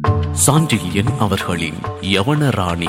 சாண்டில்யன் அவர்களின் யவன ராணி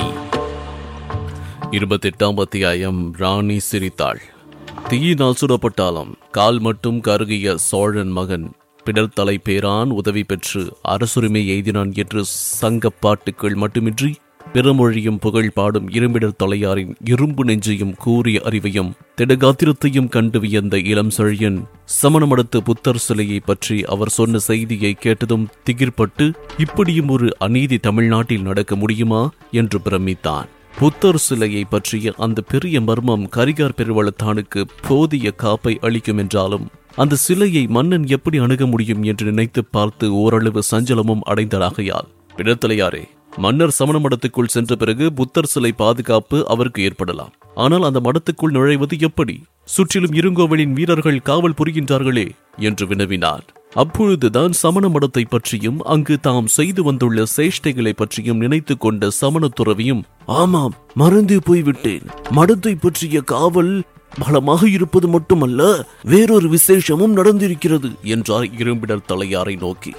இருபத்தெட்டாம் அத்தியாயம் ராணி சிரித்தாள் தீயினால் சுடப்பட்டாலும் கால் மட்டும் கருகிய சோழன் மகன் பிடர்த்தலை பேரான் உதவி பெற்று அரசுரிமை எய்தினான் என்று சங்கப்பாட்டுக்கள் மட்டுமின்றி பிறமொழியும் புகழ் பாடும் இரும்பிடர் தலையாரின் இரும்பு நெஞ்சையும் கூறிய அறிவையும் திடகாத்திரத்தையும் கண்டு வியந்த இளம் செழியன் சமணமடுத்த புத்தர் சிலையை பற்றி அவர் சொன்ன செய்தியை கேட்டதும் திகிர்பட்டு இப்படியும் ஒரு அநீதி தமிழ்நாட்டில் நடக்க முடியுமா என்று பிரமித்தான் புத்தர் சிலையை பற்றிய அந்த பெரிய மர்மம் கரிகார் பெருவளத்தானுக்கு போதிய காப்பை அளிக்கும் என்றாலும் அந்த சிலையை மன்னன் எப்படி அணுக முடியும் என்று நினைத்து பார்த்து ஓரளவு சஞ்சலமும் அடைந்ததாகையால் பிடத்தலையாரே மன்னர் சமண மடத்துக்குள் சென்ற பிறகு புத்தர் சிலை பாதுகாப்பு அவருக்கு ஏற்படலாம் ஆனால் அந்த மடத்துக்குள் நுழைவது எப்படி சுற்றிலும் இருங்கோவலின் வீரர்கள் காவல் புரிகின்றார்களே என்று வினவினார் அப்பொழுதுதான் சமண மடத்தை பற்றியும் அங்கு தாம் செய்து வந்துள்ள சேஷ்டைகளை பற்றியும் நினைத்து கொண்ட சமண துறவியும் ஆமாம் மறந்து போய்விட்டேன் மடத்தை பற்றிய காவல் பலமாக இருப்பது மட்டுமல்ல வேறொரு விசேஷமும் நடந்திருக்கிறது என்றார் இரும்பிடர் தலையாரை நோக்கி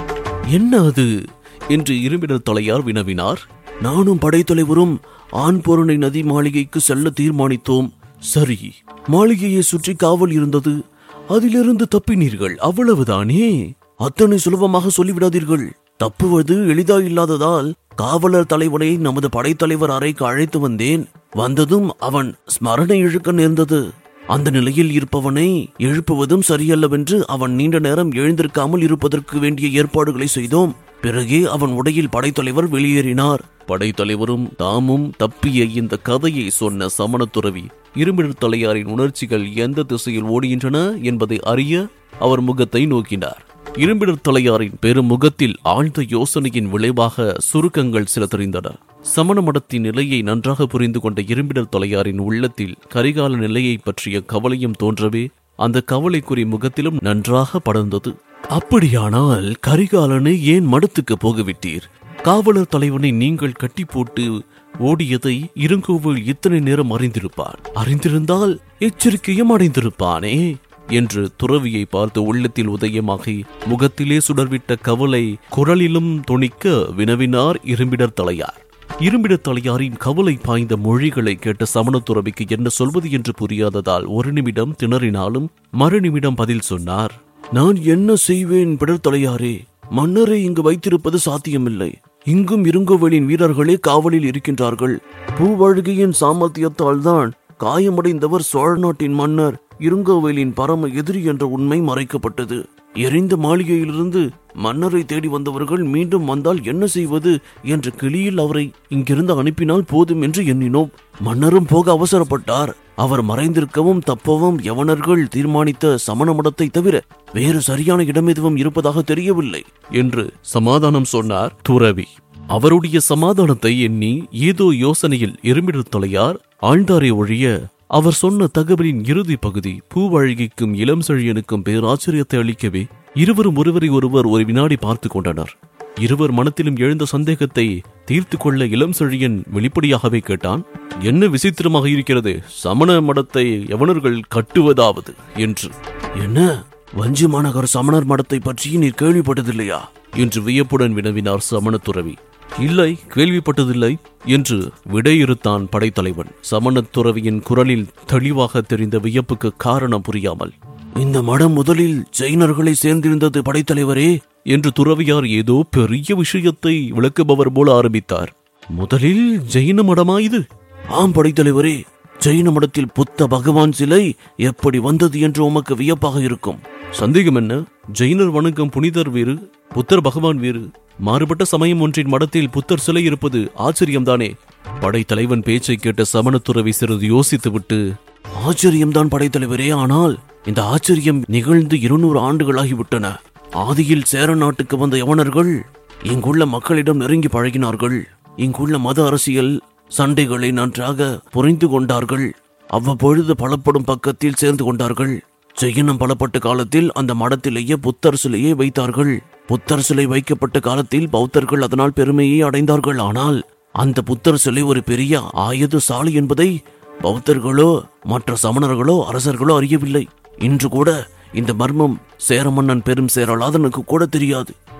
என்ன அது என்று இரும்பிடர் தலையார் வினவினார் நானும் படைத்தலைவரும் ஆண் பொருணை நதி மாளிகைக்கு செல்ல தீர்மானித்தோம் சரி மாளிகையை சுற்றி காவல் இருந்தது அதிலிருந்து தப்பினீர்கள் அவ்வளவுதானே அத்தனை சுலபமாக சொல்லிவிடாதீர்கள் தப்புவது எளிதா இல்லாததால் காவலர் தலைவனை நமது படைத்தலைவர் அறைக்கு அழைத்து வந்தேன் வந்ததும் அவன் ஸ்மரணை இழுக்க நேர்ந்தது அந்த நிலையில் இருப்பவனை எழுப்புவதும் சரியல்லவென்று அவன் நீண்ட நேரம் எழுந்திருக்காமல் இருப்பதற்கு வேண்டிய ஏற்பாடுகளை செய்தோம் பிறகே அவன் உடையில் படைத்தலைவர் வெளியேறினார் படைத்தலைவரும் தாமும் தப்பிய இந்த கதையை சொன்ன சமணத்துறவி இரும்பிடர் தலையாரின் உணர்ச்சிகள் எந்த திசையில் ஓடுகின்றன என்பதை அறிய அவர் முகத்தை நோக்கினார் இரும்பிடர் தலையாரின் பெரும் முகத்தில் ஆழ்ந்த யோசனையின் விளைவாக சுருக்கங்கள் சில தெரிந்தன சமண மடத்தின் நிலையை நன்றாக புரிந்து கொண்ட இரும்பிடர் தலையாரின் உள்ளத்தில் கரிகால நிலையை பற்றிய கவலையும் தோன்றவே அந்த கவலைக்குறி முகத்திலும் நன்றாக படர்ந்தது அப்படியானால் கரிகாலனை ஏன் மடத்துக்கு போகவிட்டீர் காவலர் தலைவனை நீங்கள் கட்டி போட்டு ஓடியதை இருங்கோவில் இத்தனை நேரம் அறிந்திருப்பான் அறிந்திருந்தால் எச்சரிக்கையும் அடைந்திருப்பானே என்று துறவியை பார்த்து உள்ளத்தில் உதயமாகி முகத்திலே சுடர்விட்ட கவலை குரலிலும் துணிக்க வினவினார் இரும்பிடர் தலையார் இரும்பிடர் தலையாரின் கவலை பாய்ந்த மொழிகளை கேட்ட சமண துறவிக்கு என்ன சொல்வது என்று புரியாததால் ஒரு நிமிடம் திணறினாலும் மறு நிமிடம் பதில் சொன்னார் நான் என்ன செய்வேன் பிடர் தலையாரே மன்னரை இங்கு வைத்திருப்பது சாத்தியமில்லை இங்கும் இருங்கோவலின் வீரர்களே காவலில் இருக்கின்றார்கள் பூவழுகையின் சாமர்த்தியத்தால் தான் காயமடைந்தவர் சோழ நாட்டின் மன்னர் இருங்கோவேலின் பரம எதிரி என்ற உண்மை மறைக்கப்பட்டது எரிந்த மாளிகையிலிருந்து மன்னரை தேடி வந்தவர்கள் மீண்டும் வந்தால் என்ன செய்வது என்ற கிளியில் அவரை இங்கிருந்து அனுப்பினால் போதும் என்று எண்ணினோம் மன்னரும் போக அவசரப்பட்டார் அவர் மறைந்திருக்கவும் தப்பவும் யவனர்கள் தீர்மானித்த சமண மடத்தை தவிர வேறு சரியான இடம் எதுவும் இருப்பதாக தெரியவில்லை என்று சமாதானம் சொன்னார் துறவி அவருடைய சமாதானத்தை எண்ணி ஏதோ யோசனையில் இருமிடத் தொலையார் ஆழ்ந்தாரே ஒழிய அவர் சொன்ன தகவலின் இறுதி பகுதி பூவழகிக்கும் இளம் செழியனுக்கும் பேராச்சரியத்தை அளிக்கவே இருவரும் ஒருவரை ஒருவர் ஒரு வினாடி பார்த்து கொண்டனர் இருவர் மனத்திலும் எழுந்த சந்தேகத்தை தீர்த்து கொள்ள இளம் செழியன் வெளிப்படையாகவே கேட்டான் என்ன விசித்திரமாக இருக்கிறது சமண மடத்தை யவனர்கள் கட்டுவதாவது என்று என்ன வஞ்சி மாநகர் சமணர் மடத்தை பற்றி நீர் கேள்விப்பட்டதில்லையா என்று வியப்புடன் வினவினார் சமணத் துறவி இல்லை கேள்விப்பட்டதில்லை என்று விடையிறுத்தான் படைத்தலைவன் சமணத் துறவியின் குரலில் தெளிவாக தெரிந்த வியப்புக்கு காரணம் புரியாமல் இந்த மடம் முதலில் ஜெயினர்களை சேர்ந்திருந்தது படைத்தலைவரே என்று துறவியார் ஏதோ பெரிய விஷயத்தை விளக்குபவர் போல ஆரம்பித்தார் முதலில் ஜெயின மடமா இது ஆம் படைத்தலைவரே ஜெயின மடத்தில் புத்த பகவான் சிலை எப்படி வந்தது என்று உமக்கு வியப்பாக இருக்கும் சந்தேகம் என்ன ஜெயினர் வணக்கம் புனிதர் வேறு புத்தர் பகவான் வேறு மாறுபட்ட சமயம் ஒன்றின் மடத்தில் புத்தர் சிலை இருப்பது ஆச்சரியம்தானே படைத்தலைவன் பேச்சை கேட்ட சமணத்துறவி சிறிது யோசித்துவிட்டு ஆச்சரியம்தான் படைத்தலைவரே ஆனால் இந்த ஆச்சரியம் நிகழ்ந்து இருநூறு ஆண்டுகளாகிவிட்டன ஆதியில் சேர நாட்டுக்கு வந்த யவனர்கள் இங்குள்ள மக்களிடம் நெருங்கி பழகினார்கள் இங்குள்ள மத அரசியல் சண்டைகளை நன்றாக புரிந்து கொண்டார்கள் அவ்வப்பொழுது பலப்படும் பக்கத்தில் சேர்ந்து கொண்டார்கள் ஜெயினம் பலப்பட்ட காலத்தில் அந்த மடத்திலேயே புத்தர் சிலையை வைத்தார்கள் புத்தர் சிலை வைக்கப்பட்ட காலத்தில் பௌத்தர்கள் அதனால் பெருமையை அடைந்தார்கள் ஆனால் அந்த புத்தர் சிலை ஒரு பெரிய ஆயுத சாலை என்பதை பௌத்தர்களோ மற்ற சமணர்களோ அரசர்களோ அறியவில்லை இன்று கூட இந்த மர்மம் சேர மன்னன் பெரும் சேரலாதனுக்கு கூட தெரியாது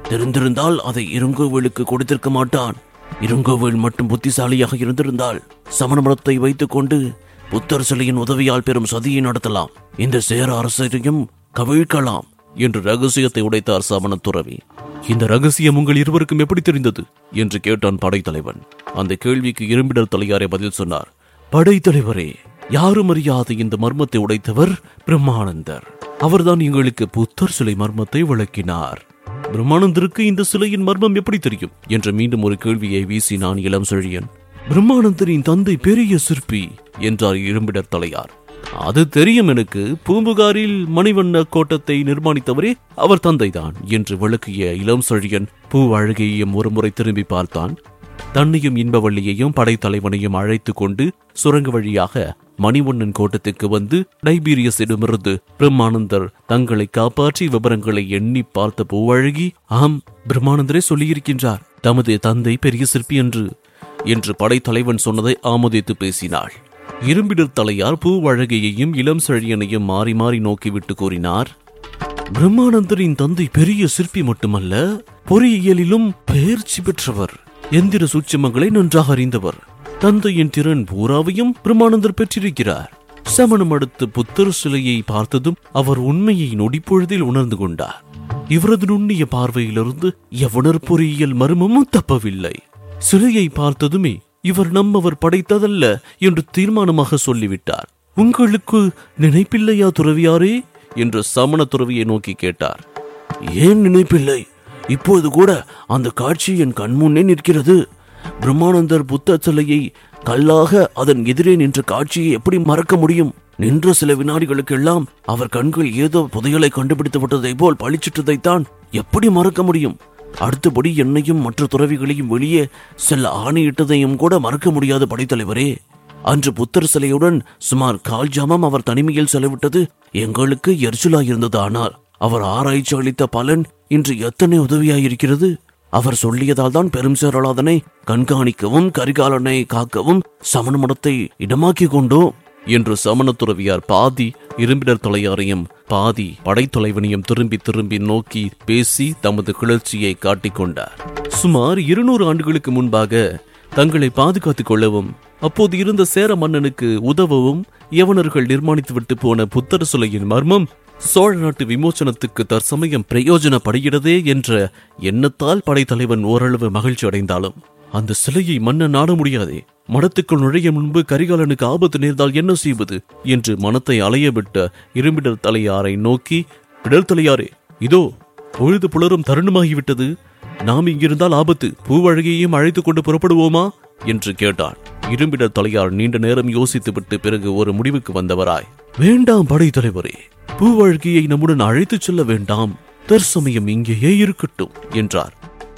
தெரிந்திருந்தால் அதை இருங்கோவேலுக்கு கொடுத்திருக்க மாட்டான் இருங்கோவேல் மட்டும் புத்திசாலியாக இருந்திருந்தால் சமண மதத்தை வைத்துக் கொண்டு புத்தர் சிலையின் உதவியால் பெறும் சதியை நடத்தலாம் இந்த சேர அரசரையும் கவிழ்க்கலாம் என்று ரகசியத்தை உடைத்தார் சமண துறவி இந்த ரகசியம் உங்கள் இருவருக்கும் எப்படி தெரிந்தது என்று கேட்டான் படைத்தலைவன் அந்த கேள்விக்கு இரும்பிடர் தலையாரே பதில் சொன்னார் படைத்தலைவரே யாரும் அறியாத இந்த மர்மத்தை உடைத்தவர் பிரம்மானந்தர் அவர்தான் எங்களுக்கு புத்தர் சிலை மர்மத்தை விளக்கினார் பிரம்மானந்தருக்கு இந்த சிலையின் மர்மம் எப்படி தெரியும் என்ற மீண்டும் ஒரு கேள்வியை வீசினான் இளம் செழியன் பிரம்மானந்தரின் தந்தை பெரிய சிற்பி என்றார் இரும்பிடர் தலையார் அது தெரியும் எனக்கு பூம்புகாரில் மணிவண்ண கோட்டத்தை நிர்மாணித்தவரே அவர் தந்தைதான் என்று விளக்கிய இளம் செழியன் பூ அழகையும் ஒருமுறை திரும்பி பார்த்தான் தன்னையும் இன்பவள்ளியையும் படைத்தலைவனையும் அழைத்துக் கொண்டு சுரங்க வழியாக மணிவண்ணன் கோட்டத்துக்கு வந்து டைபீரியஸிடமிருந்து பிரம்மானந்தர் தங்களை காப்பாற்றி விவரங்களை எண்ணி பார்த்த பூவழகி ஆம் பிரம்மானந்தரே சொல்லியிருக்கின்றார் தமது தந்தை பெரிய சிற்பி என்று என்று படைத்தலைவன் சொன்னதை ஆமோதித்து பேசினாள் இரும்பிடர் தலையார் பூவழகையையும் இளம் செழியனையும் மாறி மாறி நோக்கிவிட்டு கூறினார் பிரம்மானந்தரின் தந்தை பெரிய சிற்பி மட்டுமல்ல பொறியியலிலும் பயிற்சி பெற்றவர் எந்திர சூட்சமங்களை நன்றாக அறிந்தவர் தந்தையின் திறன் பூராவையும் பிரம்மானந்தர் பெற்றிருக்கிறார் சமணம் அடுத்து புத்தர் சிலையை பார்த்ததும் அவர் உண்மையை நொடிப்பொழுதில் உணர்ந்து கொண்டார் இவரது நுண்ணிய பார்வையிலிருந்து எவனர் பொறியியல் மர்மமும் தப்பவில்லை சிலையை பார்த்ததுமே இவர் நம்மவர் படைத்ததல்ல என்று தீர்மானமாக சொல்லிவிட்டார் உங்களுக்கு நினைப்பில்லையா துறவியாரே என்று சமண துறவியை நோக்கி கேட்டார் ஏன் நினைப்பில்லை இப்போது கூட அந்த காட்சி என் கண்முன்னே நிற்கிறது பிரம்மானந்தர் புத்த சிலையை கல்லாக அதன் எதிரே நின்ற காட்சியை எப்படி மறக்க முடியும் நின்ற சில வினாடிகளுக்கெல்லாம் அவர் கண்கள் ஏதோ புதையலை கண்டுபிடித்து விட்டதை போல் பளிச்சிட்டதைத்தான் எப்படி மறக்க முடியும் அடுத்தபடி என்னையும் மற்ற துறவிகளையும் வெளியே செல்ல ஆணையிட்டதையும் கூட மறக்க முடியாத படைத்தலைவரே அன்று புத்தர் சிலையுடன் சுமார் கால் ஜாமம் அவர் தனிமையில் செலவிட்டது எங்களுக்கு எரிச்சலாயிருந்தது ஆனால் அவர் ஆராய்ச்சி அளித்த பலன் இன்று எத்தனை உதவியாயிருக்கிறது அவர் சொல்லியதால் தான் பெரும் சேரலாதனை கண்காணிக்கவும் கரிகாலனை காக்கவும் சமண மடத்தை இடமாக்கி கொண்டோம் என்று சமண துறவியார் பாதி இரும்பிடர் தலையாரையும் பாதி படைத்தலைவனையும் திரும்பி திரும்பி நோக்கி பேசி தமது கிளர்ச்சியை காட்டிக்கொண்டார் சுமார் இருநூறு ஆண்டுகளுக்கு முன்பாக தங்களை பாதுகாத்துக் கொள்ளவும் அப்போது இருந்த சேர மன்னனுக்கு உதவவும் யவனர்கள் நிர்மாணித்துவிட்டு போன புத்தர் சிலையின் மர்மம் சோழ நாட்டு விமோசனத்துக்கு தற்சமயம் பிரயோஜனப்படுகிறதே என்ற எண்ணத்தால் படைத்தலைவன் ஓரளவு மகிழ்ச்சி அடைந்தாலும் அந்த சிலையை மன்னன் நாட முடியாதே மடத்துக்குள் நுழைய முன்பு கரிகாலனுக்கு ஆபத்து நேர்ந்தால் என்ன செய்வது என்று மனத்தை அலையவிட்ட இரும்பிடர் தலையாரை நோக்கி பிடர் தலையாரே இதோ பொழுது புலரும் தருணமாகிவிட்டது நாம் இங்கிருந்தால் ஆபத்து பூவழகியையும் அழைத்துக் கொண்டு புறப்படுவோமா என்று கேட்டான் இரும்பிடர் தலையார் நீண்ட நேரம் யோசித்துவிட்டு பிறகு ஒரு முடிவுக்கு வந்தவராய் வேண்டாம் படைத்தலைவரே பூவழகியை நம்முடன் அழைத்துச் செல்ல வேண்டாம் தற்சமயம் இங்கேயே இருக்கட்டும் என்றார்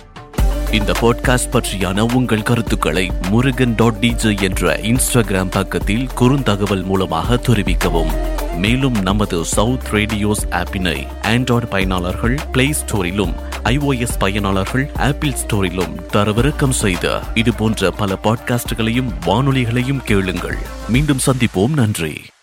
இந்த பாட்காஸ்ட் பற்றியான உங்கள் கருத்துக்களை முருகன் டாட் டிஜே என்ற இன்ஸ்டாகிராம் பக்கத்தில் குறுந்தகவல் மூலமாக தெரிவிக்கவும் மேலும் நமது சவுத் ரேடியோஸ் ஆப்பினை ஆண்ட்ராய்டு பயனாளர்கள் பிளே ஸ்டோரிலும் ஐஓஎஸ் பயனாளர்கள் ஆப்பிள் ஸ்டோரிலும் தரவிறக்கம் செய்த இது போன்ற பல பாட்காஸ்டுகளையும் வானொலிகளையும் கேளுங்கள் மீண்டும் சந்திப்போம் நன்றி